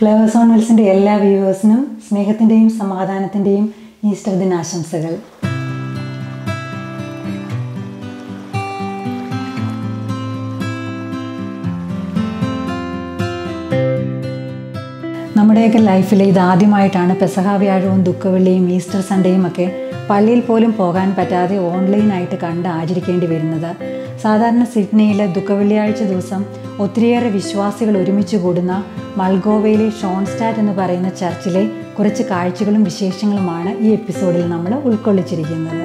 flowers on വെൽസിൻ്റെ എല്ലാ വ്യൂവേഴ്സിനും സ്നേഹത്തിൻ്റെയും സമാധാനത്തിൻ്റെയും ഈസ്റ്റർ ദിനാശംസകൾ നമ്മുടെയൊക്കെ ലൈഫിൽ ഇതാദ്യമായിട്ടാണ് പെസഹ വ്യാഴവും ദുഃഖവെള്ളിയും ഈസ്റ്റർ സൺഡേയും ഒക്കെ പള്ളിയിൽ പോലും പോകാൻ പറ്റാതെ ഓൺലൈനായിട്ട് കണ്ട് ആചരിക്കേണ്ടി വരുന്നത് സാധാരണ സിഡ്നിയിലെ ദുഃഖവെള്ളിയാഴ്ച ദിവസം ഒത്തിരിയേറെ വിശ്വാസികൾ ഒരുമിച്ച് കൂടുന്ന മൾഗോവയിലെ ഷോൺസ്റ്റാറ്റ് എന്ന് പറയുന്ന ചർച്ചിലെ കുറച്ച് കാഴ്ചകളും വിശേഷങ്ങളുമാണ് ഈ എപ്പിസോഡിൽ നമ്മൾ ഉൾക്കൊള്ളിച്ചിരിക്കുന്നത്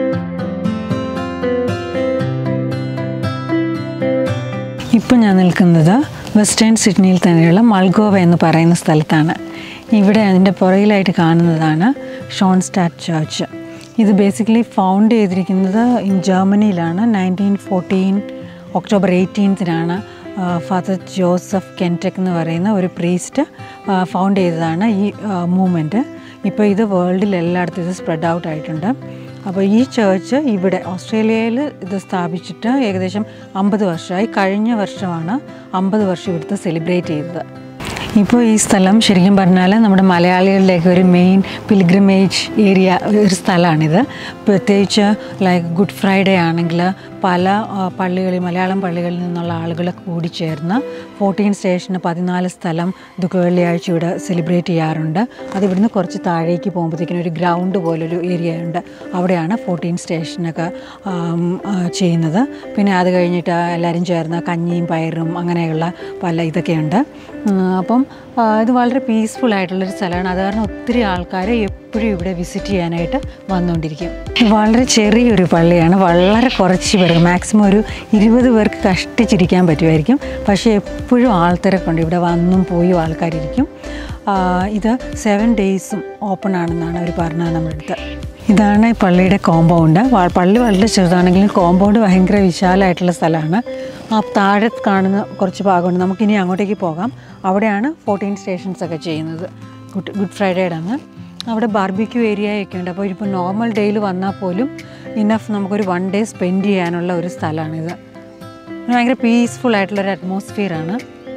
ഇപ്പം ഞാൻ നിൽക്കുന്നത് വെസ്റ്റേൺ സിഡ്നിയിൽ തന്നെയുള്ള മൾഗോവ എന്ന് പറയുന്ന സ്ഥലത്താണ് ഇവിടെ അതിൻ്റെ പുറകിലായിട്ട് കാണുന്നതാണ് ഷോൺസ്റ്റാറ്റ് ചർച്ച് ഇത് ബേസിക്കലി ഫൗണ്ട് ചെയ്തിരിക്കുന്നത് ഇൻ ജർമ്മനിയിലാണ് നയൻറ്റീൻ ഫോർട്ടീൻ ഒക്ടോബർ എയ്റ്റീൻത്തിനാണ് ഫാദർ ജോസഫ് കെൻടെക് എന്ന് പറയുന്ന ഒരു പ്രീസ്റ്റ് ഫൗണ്ട് ചെയ്തതാണ് ഈ മൂവ്മെൻറ്റ് ഇപ്പോൾ ഇത് വേൾഡിൽ എല്ലായിടത്തും ഇത് സ്പ്രെഡ് ഔട്ട് ആയിട്ടുണ്ട് അപ്പോൾ ഈ ചേർച്ച് ഇവിടെ ഓസ്ട്രേലിയയിൽ ഇത് സ്ഥാപിച്ചിട്ട് ഏകദേശം അമ്പത് വർഷമായി കഴിഞ്ഞ വർഷമാണ് അമ്പത് വർഷം ഇവിടുത്തെ സെലിബ്രേറ്റ് ചെയ്തത് ഇപ്പോൾ ഈ സ്ഥലം ശരിക്കും പറഞ്ഞാൽ നമ്മുടെ മലയാളികളുടെയൊക്കെ ഒരു മെയിൻ പിൽഗ്രിമേജ് ഏരിയ ഒരു സ്ഥലമാണിത് പ്രത്യേകിച്ച് ലൈക്ക് ഗുഡ് ഫ്രൈഡേ ആണെങ്കിൽ പല പള്ളികളിൽ മലയാളം പള്ളികളിൽ നിന്നുള്ള ആളുകൾ കൂടിച്ചേർന്ന് ഫോർട്ടീൻ സ്റ്റേഷന് പതിനാല് സ്ഥലം ദുഃഖവെള്ളിയാഴ്ച ഇവിടെ സെലിബ്രേറ്റ് ചെയ്യാറുണ്ട് അത് ഇവിടുന്ന് കുറച്ച് താഴേക്ക് പോകുമ്പോഴത്തേക്കിനും ഒരു ഗ്രൗണ്ട് പോലൊരു ഏരിയ ഉണ്ട് അവിടെയാണ് ഫോർട്ടീൻ സ്റ്റേഷനൊക്കെ ചെയ്യുന്നത് പിന്നെ അത് കഴിഞ്ഞിട്ട് എല്ലാവരും ചേർന്ന് കഞ്ഞിയും പയറും അങ്ങനെയുള്ള പല ഇതൊക്കെയുണ്ട് അപ്പം ഇത് വളരെ പീസ്ഫുൾ ആയിട്ടുള്ളൊരു സ്ഥലമാണ് അത് കാരണം ഒത്തിരി ആൾക്കാർ എപ്പോഴും ഇവിടെ വിസിറ്റ് ചെയ്യാനായിട്ട് വന്നുകൊണ്ടിരിക്കും വളരെ ചെറിയൊരു പള്ളിയാണ് വളരെ കുറച്ച് പേർക്ക് മാക്സിമം ഒരു ഇരുപത് പേർക്ക് കഷ്ടിച്ചിരിക്കാൻ പറ്റുമായിരിക്കും പക്ഷേ എപ്പോഴും ആൾത്തിരക്കുണ്ട് ഇവിടെ വന്നും പോയും ആൾക്കാരിരിക്കും ഇത് സെവൻ ഡേയ്സും ഓപ്പൺ ആണെന്നാണ് അവർ പറഞ്ഞത് നമ്മുടെ അടുത്ത് ഇതാണ് ഈ പള്ളിയുടെ കോമ്പൗണ്ട് പള്ളി വളരെ ചെറുതാണെങ്കിലും കോമ്പൗണ്ട് ഭയങ്കര വിശാലമായിട്ടുള്ള സ്ഥലമാണ് ആ താഴെ കാണുന്ന കുറച്ച് ഭാഗമുണ്ട് നമുക്കിനി അങ്ങോട്ടേക്ക് പോകാം അവിടെയാണ് ഫോർട്ടീൻ സ്റ്റേഷൻസ് ഒക്കെ ചെയ്യുന്നത് ഗുഡ് ഗുഡ് ഫ്രൈഡേയുടെ അന്ന് അവിടെ ബാർബിക്യൂ ഏരിയ ഒക്കെ ഉണ്ട് അപ്പോൾ ഇപ്പോൾ നോർമൽ ഡേയിൽ വന്നാൽ പോലും ഇനഫ് നമുക്കൊരു വൺ ഡേ സ്പെൻഡ് ചെയ്യാനുള്ള ഒരു സ്ഥലമാണിത് ഭയങ്കര പീസ്ഫുൾ ആയിട്ടുള്ളൊരു അറ്റ്മോസ്ഫിയറാണ്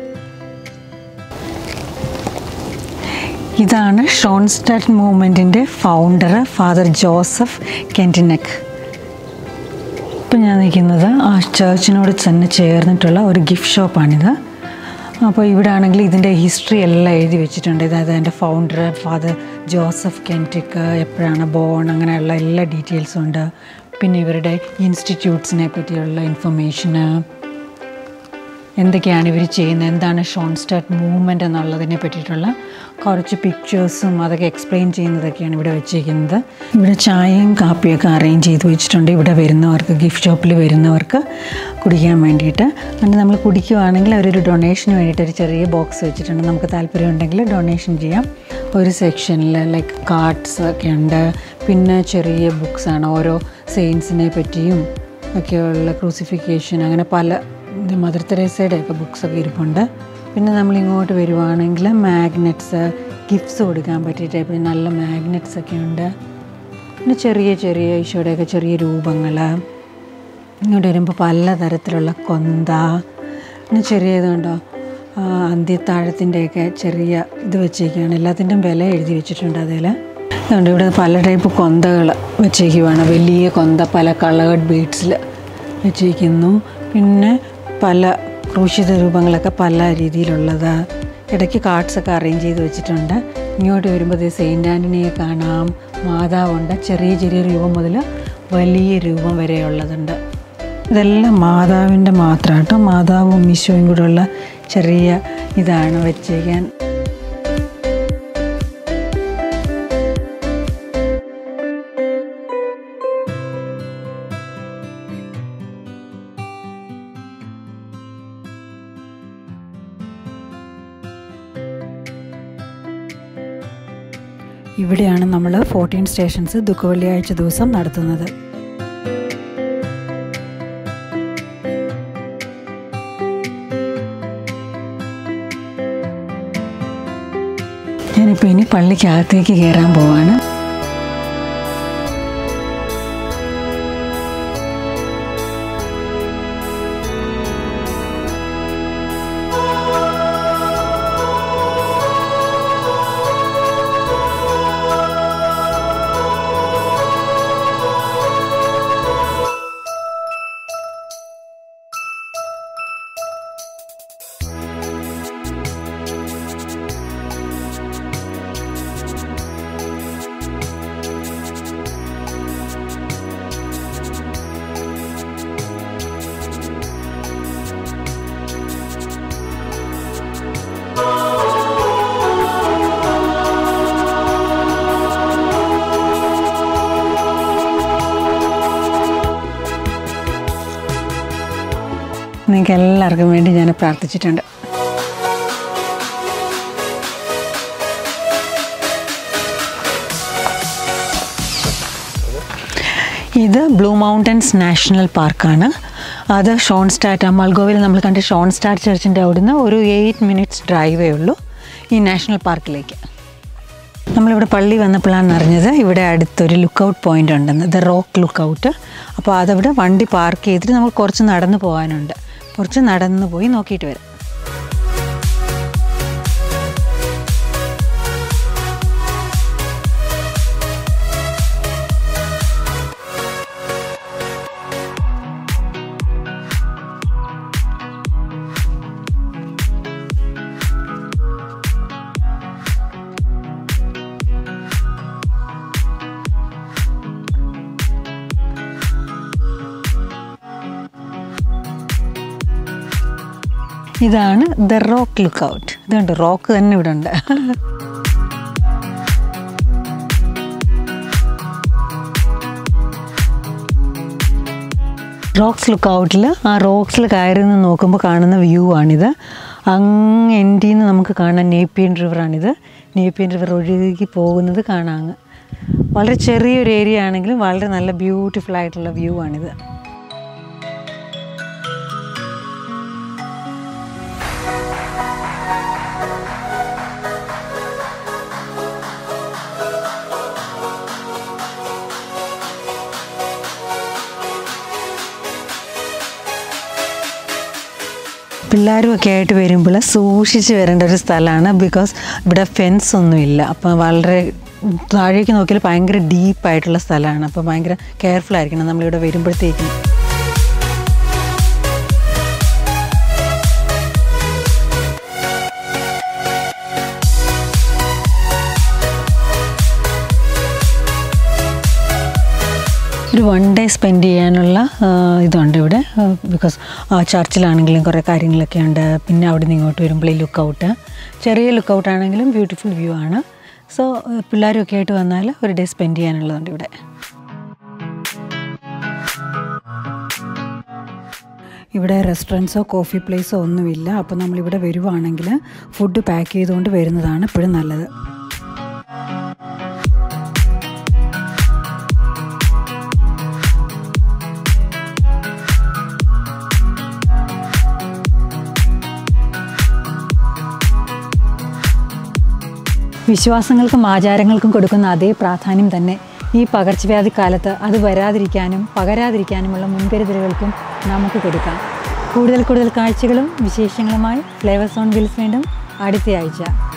ഇതാണ് ഷോൺസ്റ്റാറ്റ് മൂവ്മെൻറ്റിൻ്റെ ഫൗണ്ടർ ഫാദർ ജോസഫ് കെൻറ്റിനെക് ഇപ്പം ഞാൻ നിൽക്കുന്നത് ആ ചേർച്ചിനോട് തന്നെ ചേർന്നിട്ടുള്ള ഒരു ഗിഫ്റ്റ് ഷോപ്പാണിത് അപ്പോൾ ഇവിടെ ആണെങ്കിൽ ഇതിൻ്റെ ഹിസ്റ്ററി എല്ലാം എഴുതി വെച്ചിട്ടുണ്ട് അതായത് അതിൻ്റെ ഫൗണ്ടർ ഫാദർ ജോസഫ് കെൻറ്റിക് എപ്പോഴാണ് ബോൺ അങ്ങനെയുള്ള എല്ലാ ഡീറ്റെയിൽസും ഉണ്ട് പിന്നെ ഇവരുടെ ഇൻസ്റ്റിറ്റ്യൂട്ട്സിനെ പറ്റിയുള്ള ഇൻഫർമേഷന് എന്തൊക്കെയാണ് ഇവർ ചെയ്യുന്നത് എന്താണ് ഷോൺസ്റ്റാറ്റ് മൂവ്മെൻ്റ് എന്നുള്ളതിനെ പറ്റിയിട്ടുള്ള കുറച്ച് പിക്ചേഴ്സും അതൊക്കെ എക്സ്പ്ലെയിൻ ചെയ്യുന്നതൊക്കെയാണ് ഇവിടെ വെച്ചിരിക്കുന്നത് ഇവിടെ ചായയും കാപ്പിയൊക്കെ അറേഞ്ച് ചെയ്ത് വെച്ചിട്ടുണ്ട് ഇവിടെ വരുന്നവർക്ക് ഗിഫ്റ്റ് ഷോപ്പിൽ വരുന്നവർക്ക് കുടിക്കാൻ വേണ്ടിയിട്ട് അങ്ങനെ നമ്മൾ കുടിക്കുവാണെങ്കിൽ അവരൊരു ഡൊണേഷന് വേണ്ടിയിട്ട് ഒരു ചെറിയ ബോക്സ് വെച്ചിട്ടുണ്ട് നമുക്ക് താല്പര്യമുണ്ടെങ്കിൽ ഡൊണേഷൻ ചെയ്യാം ഒരു സെക്ഷനിൽ ലൈക്ക് കാർഡ്സ് ഒക്കെ ഉണ്ട് പിന്നെ ചെറിയ ബുക്സാണ് ഓരോ സെയിൻസിനെ പറ്റിയും ഒക്കെയുള്ള ക്രൂസിഫിക്കേഷൻ അങ്ങനെ പല മദർ തെരേസയുടെ ഒക്കെ ബുക്സൊക്കെ ഇരിപ്പുണ്ട് പിന്നെ നമ്മൾ ഇങ്ങോട്ട് വരുവാണെങ്കിൽ മാഗ്നറ്റ്സ് ഗിഫ്റ്റ്സ് കൊടുക്കാൻ പറ്റിയ ടൈപ്പിൽ നല്ല മാഗ്നറ്റ്സ് ഒക്കെ ഉണ്ട് പിന്നെ ചെറിയ ചെറിയ ഈശോയുടെയൊക്കെ ചെറിയ രൂപങ്ങൾ ഇങ്ങോട്ട് വരുമ്പോൾ പലതരത്തിലുള്ള കൊന്ത പിന്നെ ചെറിയ ഇതുണ്ടോ അന്ത്യത്താഴത്തിൻ്റെയൊക്കെ ചെറിയ ഇത് വെച്ചേക്കാണ് എല്ലാത്തിൻ്റെയും വില എഴുതി വെച്ചിട്ടുണ്ട് അതിൽ അതുകൊണ്ട് ഇവിടെ പല ടൈപ്പ് കൊന്തകൾ വെച്ചേക്കുവാണ് വലിയ കൊന്ത പല കളേർഡ് ബീഡ്സിൽ വെച്ചേക്കുന്നു പിന്നെ പല ക്രൂശിത രൂപങ്ങളൊക്കെ പല രീതിയിലുള്ളത് ഇടയ്ക്ക് കാർഡ്സൊക്കെ അറേഞ്ച് ചെയ്ത് വെച്ചിട്ടുണ്ട് ഇങ്ങോട്ട് വരുമ്പോൾ സെയിൻറ്റ് ആൻ്റണിയെ കാണാം മാതാവുണ്ട് ചെറിയ ചെറിയ രൂപം മുതൽ വലിയ രൂപം വരെയുള്ളതുണ്ട് ഇതെല്ലാം മാതാവിൻ്റെ മാത്രമാട്ടോ മാതാവും ഈശോയും കൂടെയുള്ള ചെറിയ ഇതാണ് വെച്ചേക്കാൻ ഇവിടെയാണ് നമ്മൾ ഫോർട്ടീൻ സ്റ്റേഷൻസ് ദുഃഖവെള്ളിയാഴ്ച ദിവസം നടത്തുന്നത് ഞാനിപ്പോൾ ഇനി പള്ളിക്കകത്തേക്ക് കയറാൻ പോവാണ് നിങ്ങൾക്ക് എല്ലാവർക്കും വേണ്ടി ഞാൻ പ്രാർത്ഥിച്ചിട്ടുണ്ട് ഇത് ബ്ലൂ മൗണ്ടൻസ് നാഷണൽ പാർക്കാണ് അത് ഷോൺസ്റ്റാറ്റ് മൾഗോവിൽ നമ്മൾ കണ്ട ഷോൺസ്റ്റാറ്റ് ചർച്ചിൻ്റെ അവിടുന്ന് ഒരു എയ്റ്റ് മിനിറ്റ്സ് ഡ്രൈവേ ഉള്ളൂ ഈ നാഷണൽ പാർക്കിലേക്ക് നമ്മളിവിടെ പള്ളി വന്നപ്പോഴാണ് അറിഞ്ഞത് ഇവിടെ അടുത്തൊരു ലുക്കൗട്ട് പോയിൻ്റ് ഉണ്ടെന്ന് ദ റോക്ക് ലുക്കൗട്ട് അപ്പോൾ അതവിടെ വണ്ടി പാർക്ക് ചെയ്തിട്ട് നമ്മൾ കുറച്ച് നടന്നു പോകാനുണ്ട് കുറച്ച് നടന്നു പോയി നോക്കിയിട്ട് വരാം ഇതാണ് ദ റോക്ക് ലുക്കൗട്ട് ഇതുണ്ട് റോക്ക് തന്നെ ഇവിടെ ഉണ്ട് റോക്സ് ലുക്കൗട്ടിൽ ആ റോക്സിൽ കയറി നിന്ന് നോക്കുമ്പോൾ കാണുന്ന വ്യൂ ആണിത് അങ്ങ് എൻഡിൽ നിന്ന് നമുക്ക് കാണാൻ നേപ്പിയൻ റിവറാണിത് നേപ്പിയൻ റിവർ ഒഴുകി പോകുന്നത് കാണാം വളരെ ചെറിയൊരു ഏരിയ ആണെങ്കിലും വളരെ നല്ല ബ്യൂട്ടിഫുൾ ആയിട്ടുള്ള വ്യൂ ആണിത് പിള്ളേരും ഒക്കെ ആയിട്ട് വരുമ്പോൾ സൂക്ഷിച്ച് വരേണ്ട ഒരു സ്ഥലമാണ് ബിക്കോസ് ഇവിടെ ഫെൻസ് ഒന്നുമില്ല അപ്പം വളരെ താഴേക്ക് നോക്കിയാൽ ഭയങ്കര ഡീപ്പായിട്ടുള്ള സ്ഥലമാണ് അപ്പോൾ ഭയങ്കര കെയർഫുൾ ആയിരിക്കണം നമ്മളിവിടെ വരുമ്പോഴത്തേക്കും ഒരു വൺ ഡേ സ്പെൻഡ് ചെയ്യാനുള്ള ആ, ഇതുണ്ട് ഇവിടെ ബിക്കോസ് ചർച്ചിലാണെങ്കിലും കുറേ കാര്യങ്ങളൊക്കെ ഉണ്ട് പിന്നെ അവിടെ നിന്ന് ഇങ്ങോട്ട് വരുമ്പോൾ ഈ ലുക്കൗട്ട് ചെറിയ ലുക്കൗട്ട് ആണെങ്കിലും ബ്യൂട്ടിഫുൾ വ്യൂ ആണ് സോ പിള്ളേരൊക്കെ ആയിട്ട് വന്നാൽ ഒരു ഡേ സ്പെൻഡ് ചെയ്യാനുള്ളതുണ്ട് ഇവിടെ ഇവിടെ റെസ്റ്റോറൻറ്റ്സോ കോഫി പ്ലേസോ ഒന്നുമില്ല അപ്പോൾ നമ്മളിവിടെ വരുവാണെങ്കിൽ ഫുഡ് പാക്ക് ചെയ്തുകൊണ്ട് വരുന്നതാണ് എപ്പോഴും നല്ലത് വിശ്വാസങ്ങൾക്കും ആചാരങ്ങൾക്കും കൊടുക്കുന്ന അതേ പ്രാധാന്യം തന്നെ ഈ പകർച്ചവ്യാധി കാലത്ത് അത് വരാതിരിക്കാനും പകരാതിരിക്കാനുമുള്ള മുൻകരുതലുകൾക്കും നമുക്ക് കൊടുക്കാം കൂടുതൽ കൂടുതൽ കാഴ്ചകളും വിശേഷങ്ങളുമായി ഫ്ലേവേഴ്സ് ഓൺ വിൽസ് വീണ്ടും അടുത്ത ആഴ്ച